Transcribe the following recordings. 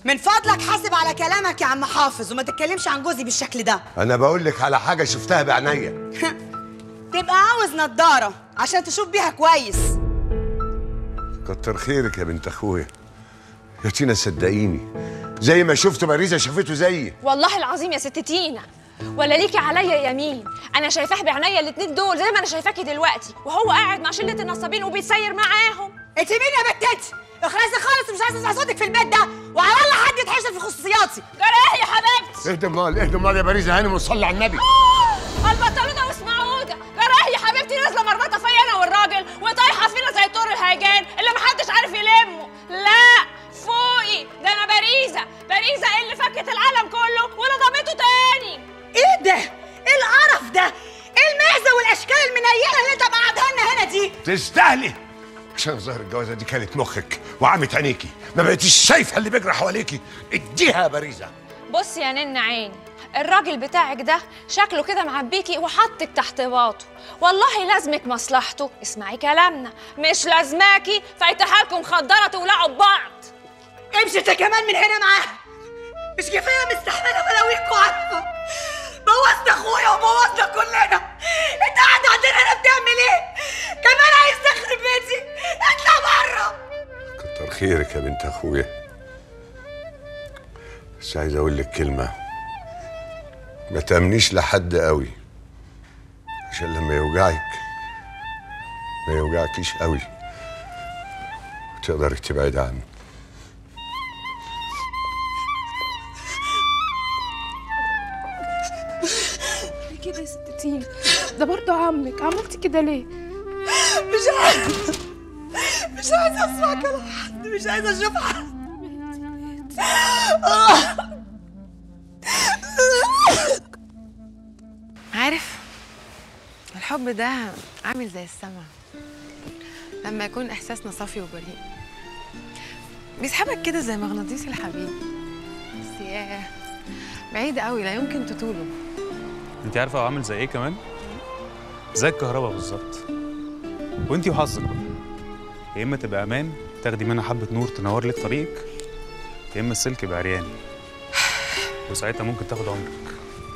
من فضلك حاسب على كلامك يا عم حافظ وما تتكلمش عن جوزي بالشكل ده انا بقول لك على حاجه شفتها بعينيا تبقى عاوز نضاره عشان تشوف بيها كويس كتر خيرك يا بنت اخويا يا تينا صدقيني زي ما شفت باريزه شافته زيي والله العظيم يا ست تينا ولا ليكي عليا يمين انا شايفاه بعينيا الاتنين دول زي ما انا شايفاكي دلوقتي وهو قاعد مع شله النصابين وبيتسير معاهم انت مين يا بنتتي اخلصي خالص مش عايزه اسمع صوتك في البيت ده وعلى الله حد يتحشر في خصوصياتي جراه يا حبيبتي اهدى مال اهدى مال يا باريزه هانم وصلي على النبي البطلوده واسمعوده جراه يا حبيبتي نازله مرمطه فيا انا والراجل وطايحه فينا زي طور الهيجان اللي محدش عارف يلمه لا فوقي ده انا باريزه باريزه اللي فكت العالم كله ونظمته تاني ايه ده ايه القرف ده ايه المعزه والاشكال المنيله اللي انت مقعدها لنا هنا دي تستاهلي عشان ظهر الجوازه دي كانت مخك وعمت عينيكي ما بقيتيش شايفه اللي بيجري حواليكي اديها يا باريزه بص يا نن عيني الراجل بتاعك ده شكله كده معبيكي وحطك تحت باطه والله لازمك مصلحته اسمعي كلامنا مش لازماكي فايتها لكم خضره تولعوا ببعض امشي انت كمان من هنا معاها مش كفايه مستحمله بلاويك وعارفه بوظت اخويا وبوظنا كلنا انت قاعد عندنا هنا بتعمل ايه كمان عايز تخرب بيتي اطلع بره كتر خيرك يا بنت اخويا بس عايز اقول لك كلمه ما تامنيش لحد قوي عشان لما يوجعك ما يوجعكيش قوي وتقدري تبعدي عنه كده يا ست تينا ده برضه عمك عملتي كده ليه مش عايزه مش عايزه اسمع كلام حد مش عايزه اشوف حد عارف الحب ده عامل زي السما لما يكون احساسنا صافي وبريء بيسحبك كده زي مغناطيس الحبيب بس ياه بعيد قوي لا يمكن تطوله انت عارفه هو عامل زي ايه كمان زي الكهرباء بالظبط وانت وحظك بقى يا اما تبقى امان تاخدي منها حبه نور تنور لك طريقك يا اما السلك يبقى عريان وساعتها ممكن تاخد عمرك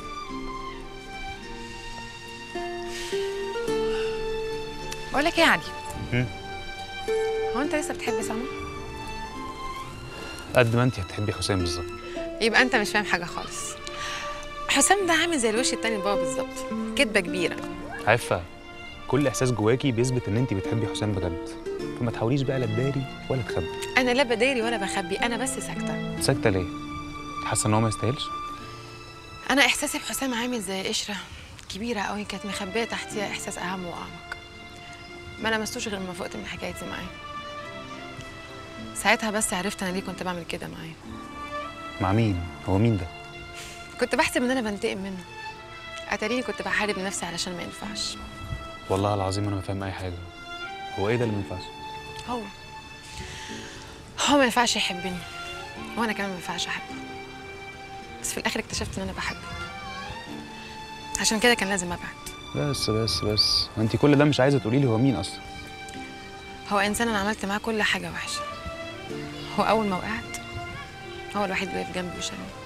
بقول لك ايه يا علي مم. هو انت لسه بتحب سما قد ما انت هتحبي حسام بالظبط يبقى انت مش فاهم حاجه خالص حسام ده عامل زي الوش التاني لبابا بالظبط كدبه كبيره عارفه كل احساس جواكي بيثبت ان انت بتحبي حسام بجد فما تحاوليش بقى لا تداري ولا تخبي انا لا بداري ولا بخبي انا بس ساكته ساكته ليه حاسه ان هو ما يستاهلش انا احساسي بحسام عامل زي قشره كبيره قوي كانت مخبيه تحتيها احساس اهم واعمق ما لمستوش غير لما فقت من حكايتي معاه ساعتها بس عرفت انا ليه كنت بعمل كده معاه مع مين هو مين ده كنت بحسب ان انا بنتقم منه اتاريني كنت بحارب نفسي علشان ما ينفعش والله العظيم انا ما فاهم اي حاجه هو ايه ده اللي ما ينفعش هو هو ما ينفعش يحبني وانا كمان ما ينفعش احبه بس في الاخر اكتشفت ان انا بحبه عشان كده كان لازم ابعد بس بس بس انت كل ده مش عايزه تقولي لي هو مين اصلا هو انسان انا عملت معاه كل حاجه وحشه هو اول ما وقعت هو الوحيد اللي وقف جنبي وشالني